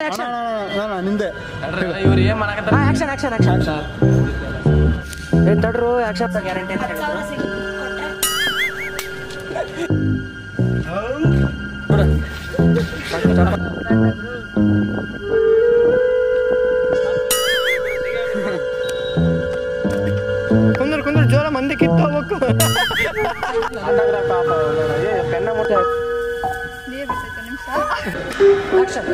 ನಿಂದೆ ಇವ್ರು ಏನ್ ಮಾಡಕತ್ತಾರ ಆಕ್ಷನ್ ಆಕ್ಷನ್ ಆಕ್ಷನ್ ಏನ್ ತಡ್ರು ಆಕ್ಷನ್ ಗ್ಯಾರಂಟಿ ಅಂತ ಹೇಳಿದ್ರು ಕುಂದ್ರ ಕುಂದ್ರ ಜೋರ ಮಂದಿ ಕಿತ್ತ ಹೋಗ್ಬೇಕು ಪೆನ್ನ ಮುಟ್ಟೆ ಆಕ್ಷನ್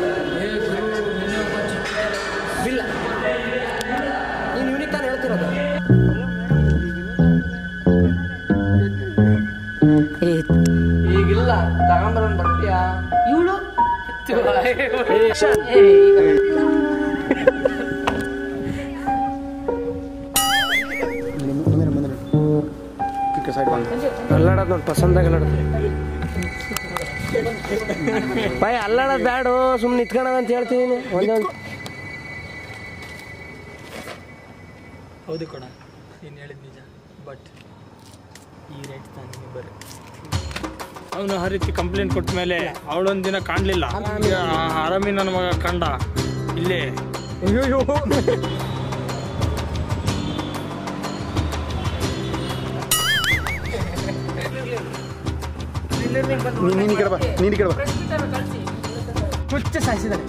ಬಿಲ್ಲ ನೀನು ಇವನಿಗೆ ತಾನು ಹೇಳ್ತಿರೋದು ಏ ಈಗಿಲ್ಲ ತಗೊಂಬರೋನ್ ಬರ್ತೀಯಾ ಇವಳು ಮುಂದೆ ಮುಂದೆ ಕಿಕ್ಕ ಸೈಡ್ ಬಂದು ಅಲ್ಲಾಡೋದು ನೋಡಿ ಪಸಂದಾಗ ಅಲ್ಲಾಡೋದು ಬಾಯ್ ಅಲ್ಲಾಡೋದು ಬ್ಯಾಡು ಸುಮ್ಮನೆ ನಿಂತ್ಕೊಳ್ಳೋದು ಅಂತ ಹೇಳ್ತೀನಿ ಒಂದೊಂದು ಹೌದು ಕೊಡ ನೀನು ಹೇಳಿದ್ ನಿಜ ಬಟ್ ಈ ರೇಟ್ ನನಗೆ ಬರ್ರಿ ಅವನು ಆ ರೀತಿ ಕಂಪ್ಲೇಂಟ್ ಕೊಟ್ಟ ಮೇಲೆ ಅವಳೊಂದು ದಿನ ಕಾಣಲಿಲ್ಲ ಆರಾಮಿ ನನ್ನ ಮಗ ಕಂಡ ಇಲ್ಲೇ ಅಯ್ಯೋ ನೀನು ಈ ಕಡೆ ಬಾ ನೀನು ಈ ಕಡೆ ಬಾ ಚುಚ್ಚ ಸಾಯಿಸಿದಾನೆ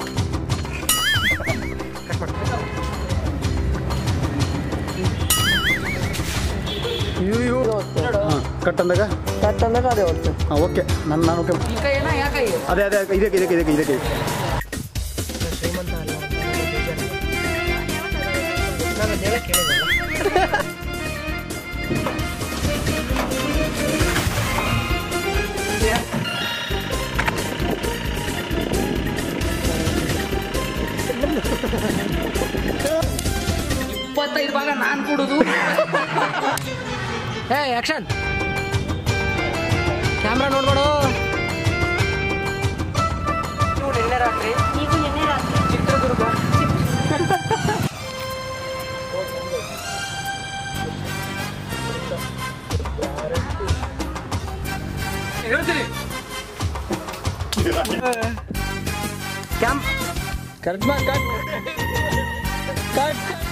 ಅಯ್ಯೋ ಹಾಂ ಕಟ್ ಅಂದಾಗ ಕಟ್ ಅಂದಾಗ ಅದೇ ಹೊತ್ತು ಹಾಂ ಓಕೆ ನಾನು ನಾನು ಓಕೆ ಅದೇ ಅದೇ ಇದಕ್ಕೆ ಇದಕ್ಕೆ ಇದಕ್ಕೆ ಇದಕ್ಕೆ ಶ್ರೀಮಂತ ಅಲ್ಲ ನಾನು ಅದೇಳ ಕೇಳಿದ್ದೆ ಇಪ್ಪತ್ತೈದು ಭಾಗ ನಾನು ಕೊಡೋದು ಹೇ ಆಕ್ಷನ್ ಕ್ಯಾಮ್ರಾ ನೋಡ್ಬೇಡು ನೀವು ನಿನ್ನೆ ರಾತ್ರಿ ನೀವು ನಿನ್ನೆ ರಾತ್ರಿ ಚಿತ್ರದುರ್ಗ ಹೇಳ್ತೀನಿ ಕ್ಯಾಮ್ ಕರೆಕ್ಟ್ ಮಾಡಿ ಕಟ್ ಕಟ್